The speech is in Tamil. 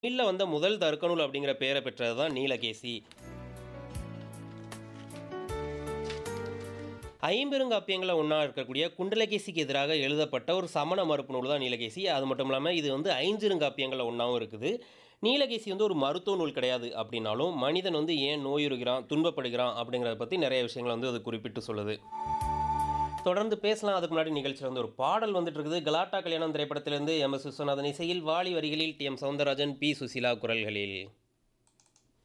தமிழ்ல வந்த முதல் தர்க்கநூல் அப்படிங்கிற பெயரை பெற்றது தான் நீலகேசி. ஐம்பெருங்காப்பியங்கள்ல ஒண்ணா இருக்கக்கூடிய குண்டலகேசிக்கு எதிராக எழுதப்பட்ட ஒரு சமண மறுப்பு நூல் தான் நீலகேசி. அது மட்டும் இல்லாம இது வந்து ஐஞ்சிறுகாப்பியங்கள்ல ஒண்ணாவும் இருக்குது. நீலகேசி வந்து ஒரு மருத்துவ நூல் கிடையாது அப்படின்னாலும், மனிதன் வந்து ஏன் நோயுறுகிறான், துன்பப்படுகிறான் அப்படிங்கிறத பத்தி நிறைய விஷயங்கள வந்து அது குறிப்பிட்டு சொல்லுது. தொடர்ந்து பேசலாம். அதுக்கு முன்னாடி நிகழ்ச்சியில வந்து ஒரு பாடல் வந்துட்டு இருக்குது. கலாட்டா கல்யாணம் திரைப்படத்திலிருந்து எம்.எஸ். விஸ்வநாதன் இசையில், வாலி வரிகளில் டி.எம். சௌந்தரராஜன், பி. சுசீலா குரல்களில்.